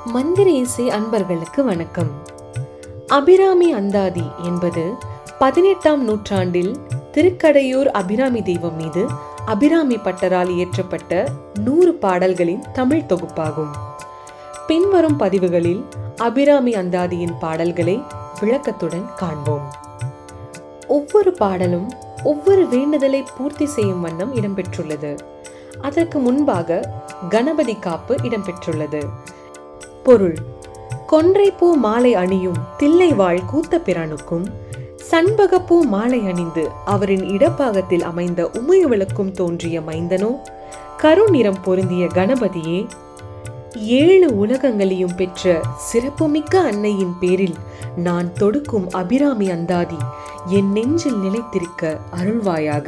மந்திர இசை அன்பர்களுக்கு வணக்கம் அபிராமி அந்தாதி என்பது பதினெட்டாம் நூற்றாண்டில் திருக்கடையூர் அபிராமி தெய்வம் மீது அபிராமி பட்டரால் இயற்றப்பட்ட நூறு பாடல்களின் தமிழ் தொகுப்பாகும் பின்வரும் பதிவுகளில் அபிராமி அந்தாதியின் பாடல்களை விளக்கத்துடன் காண்போம் ஒவ்வொரு பாடலும் ஒவ்வொரு வேண்டுதலை பூர்த்தி செய்யும் வண்ணம் இடம்பெற்றுள்ளது அதற்கு முன்பாக கணபதி காப்பு இடம்பெற்றுள்ளது பொருள் கொன்றைப்பூ மாலை அணியும் தில்லைவாழ் கூத்த பிரானுக்கும் சண்பகப்பூ மாலை அணிந்து அவரின் இடப்பாகத்தில் அமைந்த உமையவளுக்கும் தோன்றிய மைந்தனோ கருநிறம் பொருந்திய கணபதியே ஏழு உலகங்களையும் பெற்ற சிறப்புமிக்க அன்னையின் பேரில் நான் தொடுக்கும் அபிராமி அந்தாதி என் நெஞ்சில் நிலைத்திருக்க அருள்வாயாக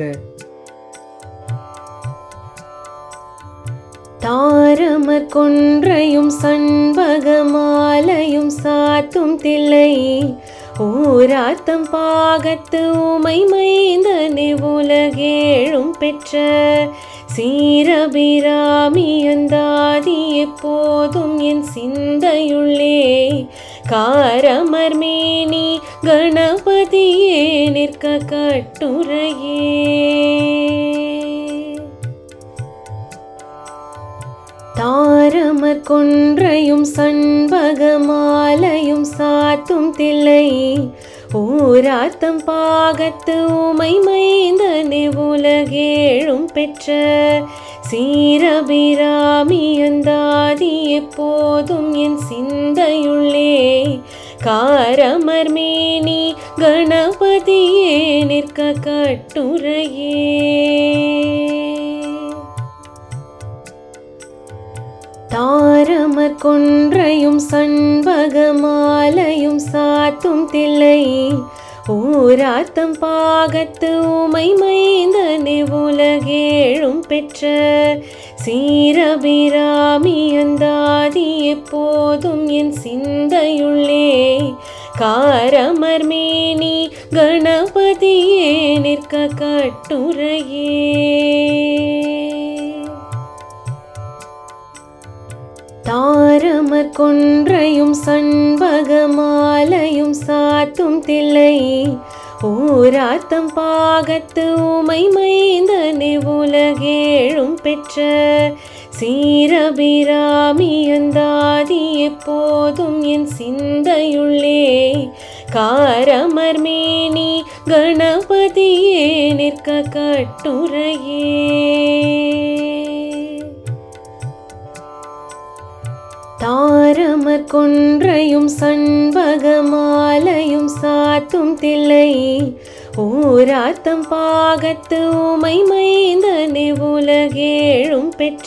தாரமர் கொன்றையும் சண்பகமாலையும் சாத்தும் தில்லை ஊராத்தம் பாகத்து உமை மைந்தனே உலகேழும் பெற்ற சீரபிராமி அந்தாதி எப்போதும் என் சிந்தையுள்ளே காரமர் மேனி கணபதியே நிற்க கட்டுரையே தாரமர் கொன்றையும் சண்பகமாலையும் சாத்தும் தில்லை ஊராத்தம் பாகத்து உமை மைந்தனே உலகேழும் பெற்ற சீரபிராமி அந்தாதி எப்போதும் என் சிந்தையுள்ளே காரமர் மேனி கணபதியே நிற்க கட்டுரையே தாரமர் கொன்றையும் சண்பகமாலையும் சாத்தும் தில்லை ஊராத்தம் பாகத்து உமை மைந்தனே உலகேழும் பெற்ற சீரபிராமி அந்தாதி எப்போதும் என் சிந்தையுள்ளே காரமர் மேனி கணபதியே நிற்க கட்டுரையே தாரமர் கொன்றையும் சண்பகமாலையும் சாத்தும் தில்லை ஊராத்தம் பாகத்து உமை மைந்தனே உலகேழும் பெற்ற சீரபிராமி அந்தாதி எப்போதும் என் சிந்தையுள்ளே காரமர் மேனி கணபதியே நிற்க கட்டுரையே தாரமர் கொன்றையும் சண்பகமாலையும் சாத்தும் தில்லை ஊராத்தம் பாகத்து உமை மைந்தனே உலகேழும் பெற்ற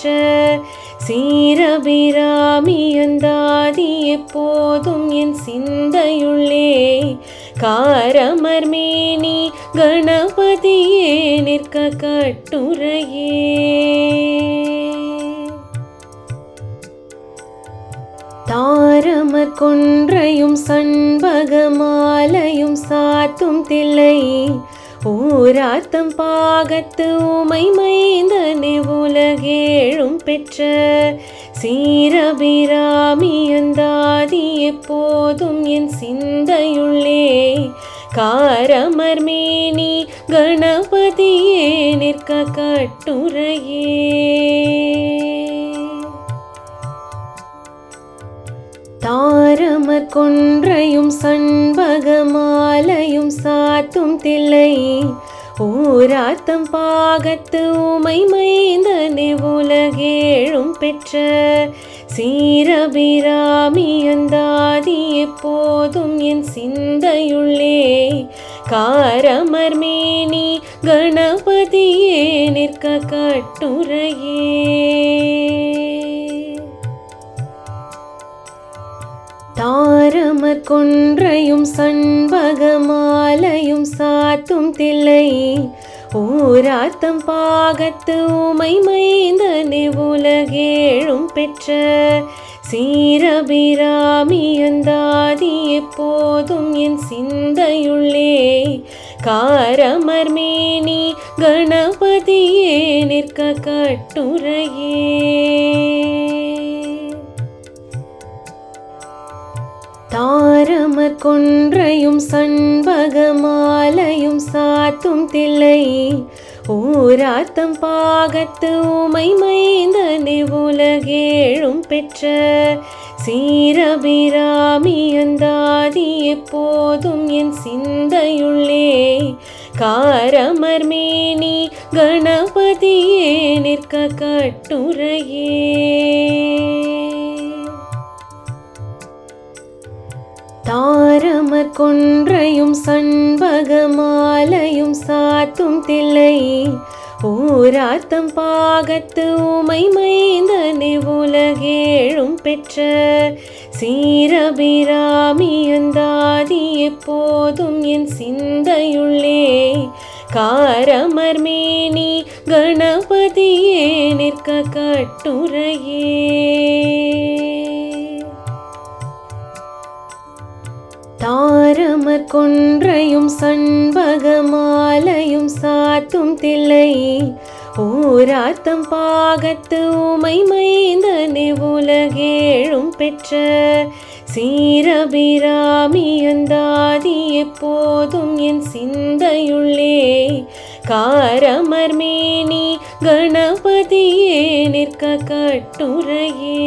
சீரபிராமி அந்தாதி எப்போதும் என் சிந்தையுள்ளே காரமர் மேனி கணபதியே நிற்க கட்டுரையே தாரமர் கொன்றையும் சண்பகமாலையும் சாத்தும் தில்லை ஊராத்தம் பாகத்து உமை மைந்தனே உலகேழும் பெற்ற சீரபிராமி அந்தாதி எப்போதும் என் சிந்தையுள்ளே காரமர் மேனி கணபதியே நிற்க கட்டுரையே தாரமர் கொன்றையும் சண்பகமாலையும் சாத்தும் தில்லை ஊராத்தம் பாகத்து உமை மைந்தனே உலகேழும் பெற்ற சீரபிராமி அந்தாதி எப்போதும் என் சிந்தையுள்ளே காரமர் மேனி கணபதியே நிற்க கட்டுரையே தாரமர் கொன்றையும் சண்பகமாலையும் சாத்தும் தில்லை ஊராத்தம் பாகத்து உமை மைந்தனே உலகேழும் பெற்ற சீரபிராமி அந்தாதி எப்போதும் என் சிந்தையுள்ளே காரமர் மேனி கணபதியே நிற்க கட்டுரையே தாரமர் கொன்றையும் சண்பகமாலையும் சாத்தும் தில்லை ஊராத்தம் பாகத்து உமை மைந்தனே உலகேழும் பெற்ற சீரபிராமி அந்தாதி எப்போதும் என் சிந்தையுள்ளே காரமர் மேனி கணபதியே நிற்க கட்டுரையே தாரமர் கொன்றையும் சண்பகமாலையும் சாத்தும் தில்லை ஊராத்தம் பாகத்து உமை மைந்தனே உலகேழும் பெற்ற சீரபிராமி அந்தாதி எப்போதும் என் சிந்தையுள்ளே காரமர் மேனி கணபதியே நிற்க கட்டுரையே தாரமர் கொன்றையும் சண்பகமாலையும் சாத்தும் தில்லை ஊராத்தம் பாகத்து உமை மைந்தனே உலகேழும் பெற்ற சீரபிராமி அந்தாதி எப்போதும் என் சிந்தையுள்ளே காரமர் மேனி கணபதியே நிற்க கட்டுரையே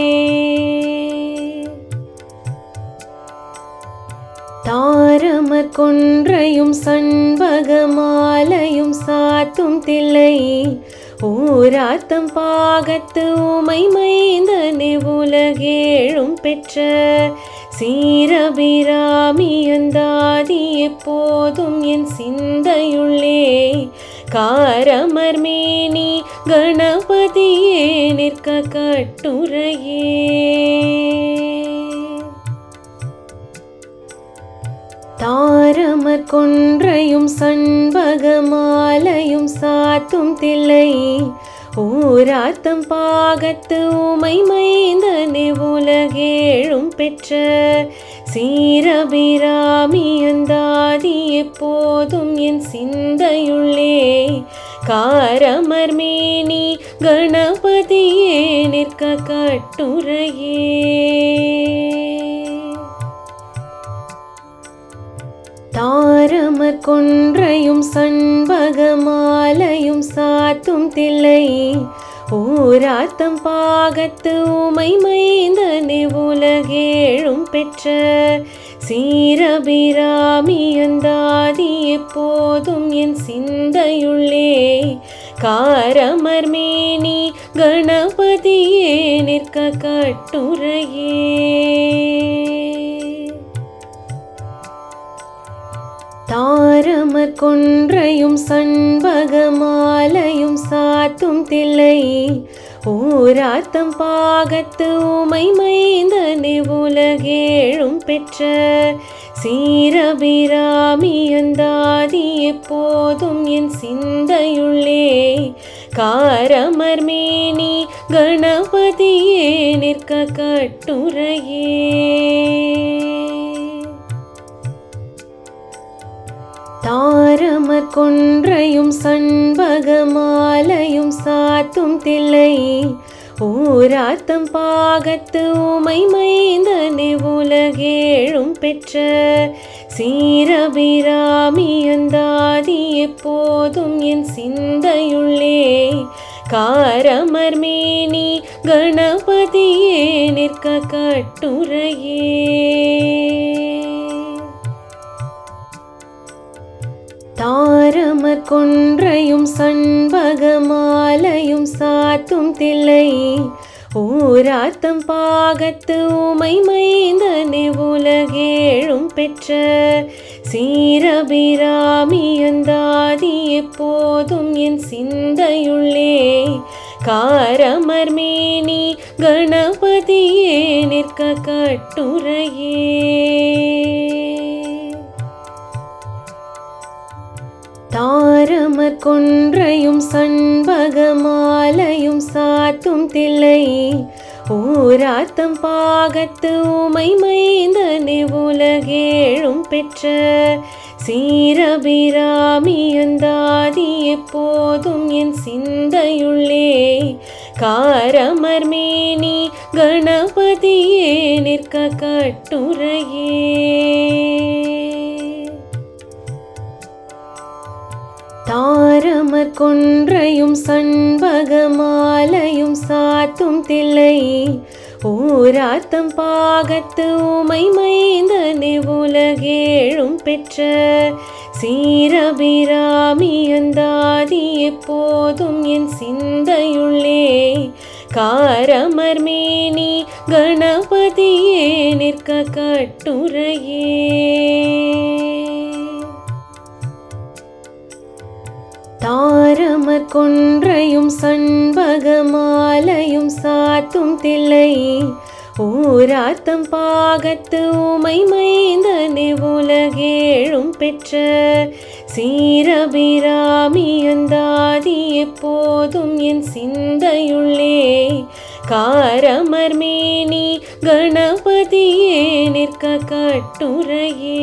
தாரமர் கொன்றையும் சண்பகமாலையும் சாத்தும் தில்லை ஊராத்தம் பாகத்து உமை மைந்தனே உலகேழும் பெற்ற சீரபிராமி அந்தாதி எப்போதும் என் சிந்தையுள்ளே காரமர் மேனி கணபதியே நிற்க கட்டுரையே தாரமர் கொன்றையும் சண்பகமாலையும் சாத்தும் தில்லை ஊராத்தம் பாகத்து உமை மைந்தனே உலகேழும் பெற்ற சீரபிராமி அந்தாதி எப்போதும் என் சிந்தையுள்ளே காரமர் மேனி கணபதியே நிற்க கட்டுரையே தாரமர் கொன்றையும் சண்பகமாலையும் சாத்தும் தில்லை ஊராத்தம் பாகத்து உமை மைந்தனே உலகேழும் பெற்ற சீரபிராமி அந்தாதி எப்போதும் என் சிந்தையுள்ளே காரமர் மேனி கணபதியே நிற்க கட்டுரையே தாரமர் கொன்றையும் சண்பகமாலையும் சாத்தும் தில்லை ஊராத்தம் பாகத்து உமை மைந்தனே உலகேழும் பெற்ற சீரபிராமி அந்தாதி எப்போதும் என் சிந்தையுள்ளே காரமர் மேனி கணபதியே நிற்க கட்டுரையே தாரமர் கொன்றையும் சண்பகமாலையும் சாத்தும் தில்லை ஊராத்தம் பாகத்து உமை மைந்தனே உலகேழும் பெற்ற சீரபிராமி அந்தாதி எப்போதும் என் சிந்தையுள்ளே காரமர் மேனி கணபதியே நிற்க கட்டுரையே தாரமர் கொன்றையும் சண்பகமாலையும் சாத்தும் தில்லை ஊராத்தம் பாகத்து உமை மைந்தனே உலகேழும் பெற்ற சீரபிராமி அந்தாதி எப்போதும் என் சிந்தையுள்ளே காரமர் மேனி கணபதியே நிற்க கட்டுரையே தாரமர் கொன்றையும் சண்பகமாலையும் சாத்தும் தில்லை ஊராத்தம் பாகத்து உமை மைந்தனே உலகேழும் பெற்ற சீரபிராமி அந்தாதி எப்போதும் என் சிந்தையுள்ளே காரமர்மேனி கணபதியே நிற்க கட்டுரையே தாரமர் கொன்றையும் சண்பகமாலையும் சாத்தும் தில்லை ஊராத்தம் பாகத்து உமை மைந்தனே உலகேழும் பெற்ற சீரபிராமி அந்தாதி எப்போதும் என் சிந்தையுள்ளே காரமர்மேனி கணபதியே நிற்க கட்டுரையே தாரமர் கொன்றையும் சண்பகமாலையும் சாத்தும் தில்லை ஊராத்தம் பாகத்து உமை மைந்தனே உலகேழும் பெற்ற சீரபிராமி அந்தாதி எப்போதும் என் சிந்தையுள்ளே காரமர்மேனி கணபதியே நிற்க கட்டுரையே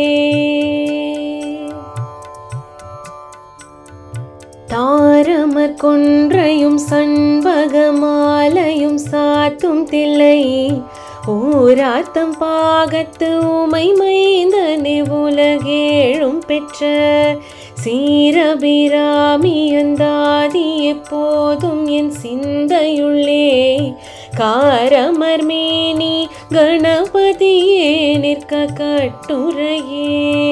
தாரமர் கொன்றையும் சண்பகமாலையும் சாத்தும் தில்லை ஊராத்தம் பாகத்து உமை மைந்தனே உலகேழும் பெற்ற சீரபிராமி அந்தாதி எப்போதும் என் சிந்தையுள்ளே காரமர்மேனி கணபதியே நிற்க கட்டுரையே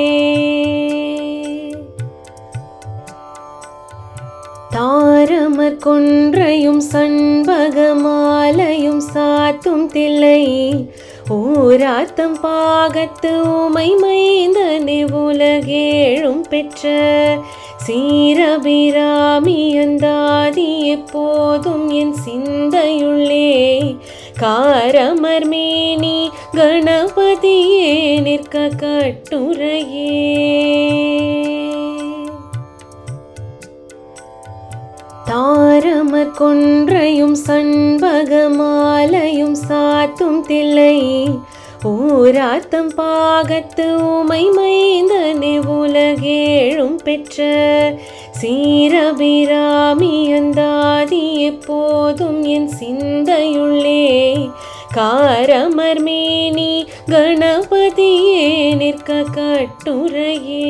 தாரமர் கொன்றையும் சண்பகமாலையும் சாத்தும் தில்லை ஊராத்தம் பாகத்து உமை மைந்தனே உலகேழும் பெற்ற சீரபிராமி அந்தாதி எப்போதும் என் சிந்தையுள்ளே காரமர்மேனி கணபதியே நிற்க கட்டுரையே தாரமர் கொன்றையும் சண்பகமாலையும் சாத்தும் தில்லை ஊராத்தம் பாகத்து உமை மைந்தனே உலகேழும் பெற்ற சீரபிராமி அந்தாதி எப்போதும் என் சிந்தையுள்ளே காரமர்மேனி கணபதியே நிற்க கட்டுரையே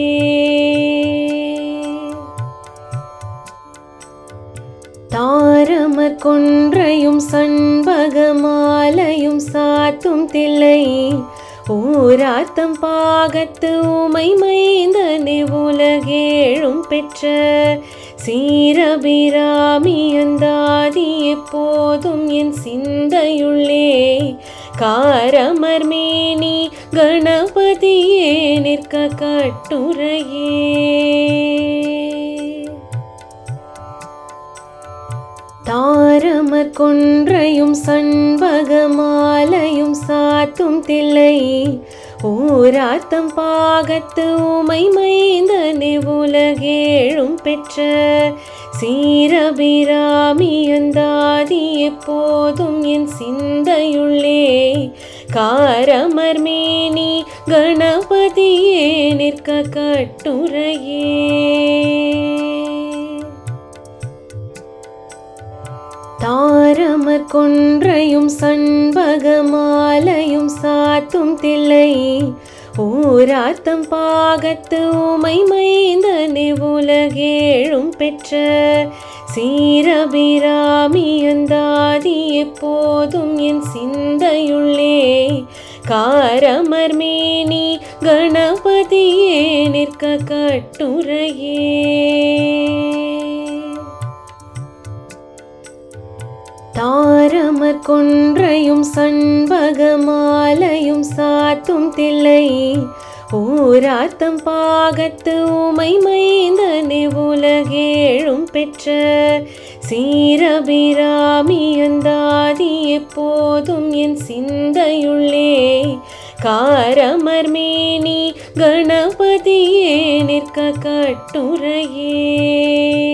தாரமர் கொன்றையும் சண்பகமாலையும் சாத்தும் தில்லை ஊராத்தம் பாகத்து உமை மைந்தனே உலகேழும் பெற்ற சீரபிராமி அந்தாதி எப்போதும் என் சிந்தையுள்ளே காரமர்மேனி கணபதியே நிற்க கட்டுரையே தாரமர் கொன்றையும் சண்பகமாலையும் சாத்தும் தில்லை ஊராத்தம் பாகத்து உமை மைந்தனே உலகேழும் பெற்ற சீரபிராமி அந்தாதி எப்போதும் என் சிந்தையுள்ளே காரமர்மேனி கணபதியே நிற்க கட்டுரையே தாரமர் கொன்றையும் சண்பகமாலையும் சாத்தும் தில்லை ஊராத்தம் பாகத்து உமை மைந்தனே உலகேழும் பெற்ற சீரபிராமி அந்தாதி எப்போதும் என் சிந்தையுள்ளே காரமர்மேனி கணபதியே நிற்க கட்டுரையே தாரமர் கொன்றையும் சண்பகமாலையும் சாத்தும் தில்லை ஊராத்தம் பாகத்து உமை மைந்தனே உலகேழும் பெற்ற சீரபிராமி அந்தாதி எப்போதும் என் சிந்தையுள்ளே காரமர்மேனி கணபதியே நிற்க கட்டுரையே